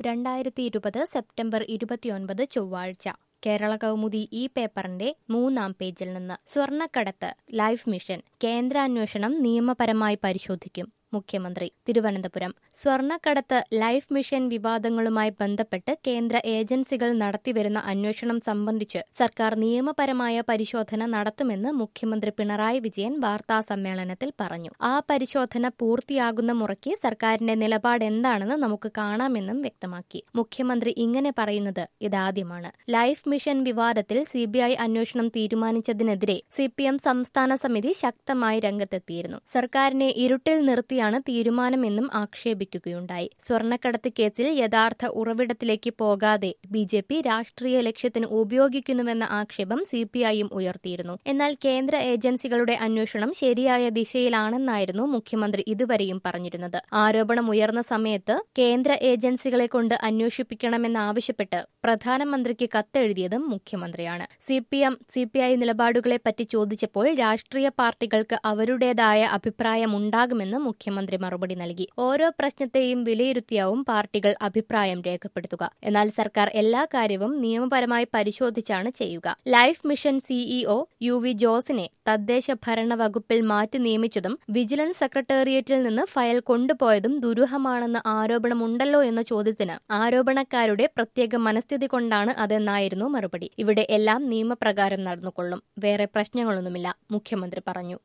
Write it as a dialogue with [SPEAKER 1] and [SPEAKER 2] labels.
[SPEAKER 1] രണ്ടായിരത്തി ഇരുപത് സെപ്റ്റംബർ ഇരുപത്തിയൊൻപത് ചൊവ്വാഴ്ച കേരള കൗമുദി ഈ പേപ്പറിന്റെ മൂന്നാം പേജിൽ നിന്ന് സ്വർണ്ണക്കടത്ത് ലൈഫ് മിഷൻ കേന്ദ്രാന്വേഷണം നിയമപരമായി പരിശോധിക്കും മുഖ്യമന്ത്രി തിരുവനന്തപുരം സ്വർണ്ണക്കടത്ത് ലൈഫ് മിഷൻ വിവാദങ്ങളുമായി ബന്ധപ്പെട്ട് കേന്ദ്ര ഏജൻസികൾ നടത്തിവരുന്ന അന്വേഷണം സംബന്ധിച്ച് സർക്കാർ നിയമപരമായ പരിശോധന നടത്തുമെന്ന് മുഖ്യമന്ത്രി പിണറായി വിജയൻ വാർത്താ സമ്മേളനത്തിൽ പറഞ്ഞു ആ പരിശോധന പൂർത്തിയാകുന്ന മുറയ്ക്ക് സർക്കാരിന്റെ നിലപാട് എന്താണെന്ന് നമുക്ക് കാണാമെന്നും വ്യക്തമാക്കി മുഖ്യമന്ത്രി ഇങ്ങനെ പറയുന്നത് ഇതാദ്യമാണ് ലൈഫ് മിഷൻ വിവാദത്തിൽ സിബിഐ അന്വേഷണം തീരുമാനിച്ചതിനെതിരെ സിപിഎം സംസ്ഥാന സമിതി ശക്തമായി രംഗത്തെത്തിയിരുന്നു സർക്കാരിനെ ഇരുട്ടിൽ നിർത്തിയാണ് തീരുമാനമെന്നും ആക്ഷേപിക്കുകയുണ്ടായി സ്വർണ്ണക്കടത്ത് കേസിൽ യഥാർത്ഥ ഉറവിടത്തിലേക്ക് പോകാതെ ബി ജെ പി രാഷ്ട്രീയ ലക്ഷ്യത്തിന് ഉപയോഗിക്കുന്നുവെന്ന ആക്ഷേപം സിപിഐയും ഉയർത്തിയിരുന്നു എന്നാൽ കേന്ദ്ര ഏജൻസികളുടെ അന്വേഷണം ശരിയായ ദിശയിലാണെന്നായിരുന്നു മുഖ്യമന്ത്രി ഇതുവരെയും പറഞ്ഞിരുന്നത് ആരോപണം ഉയർന്ന സമയത്ത് കേന്ദ്ര ഏജൻസികളെ കൊണ്ട് അന്വേഷിപ്പിക്കണമെന്നാവശ്യപ്പെട്ട് പ്രധാനമന്ത്രിക്ക് കത്തെഴുതിയതും മുഖ്യമന്ത്രിയാണ് C P M C P I നിലപാടുകളെപ്പറ്റി ചോദിച്ചപ്പോൾ രാഷ്ട്രീയ പാർട്ടികൾക്ക് അവരുടേതായ അഭിപ്രായമുണ്ടാകുമെന്ന് മുഖ്യമന്ത്രി മറുപടി നൽകി ഓരോ പ്രശ്നത്തെയും വിലയിരുത്തിയാവും പാർട്ടികൾ അഭിപ്രായം രേഖപ്പെടുത്തുക എന്നാൽ സർക്കാർ എല്ലാ കാര്യവും നിയമപരമായി പരിശോധിച്ചാണ് ചെയ്യുക life mission CEO U V ജോസിനെ തദ്ദേശ ഭരണ വകുപ്പിൽ മാറ്റി നിയമിച്ചതും വിജിലൻസ് സെക്രട്ടേറിയറ്റിൽ നിന്ന് ഫയൽ കൊണ്ടുപോയതും ദുരൂഹമാണെന്ന് ആരോപണമുണ്ടല്ലോ എന്ന ചോദ്യത്തിന് ആരോപണക്കാരുടെ പ്രത്യേക മനസ്ഥിതി കൊണ്ടാണ് അതെന്നായിരുന്നു മറുപടി ഇവിടെ എല്ലാം നിയമപ്രകാരം നടന്നുകൊള്ളും വേറെ പ്രശ്നങ്ങളൊന്നുമില്ല മുഖ്യമന്ത്രി പറഞ്ഞു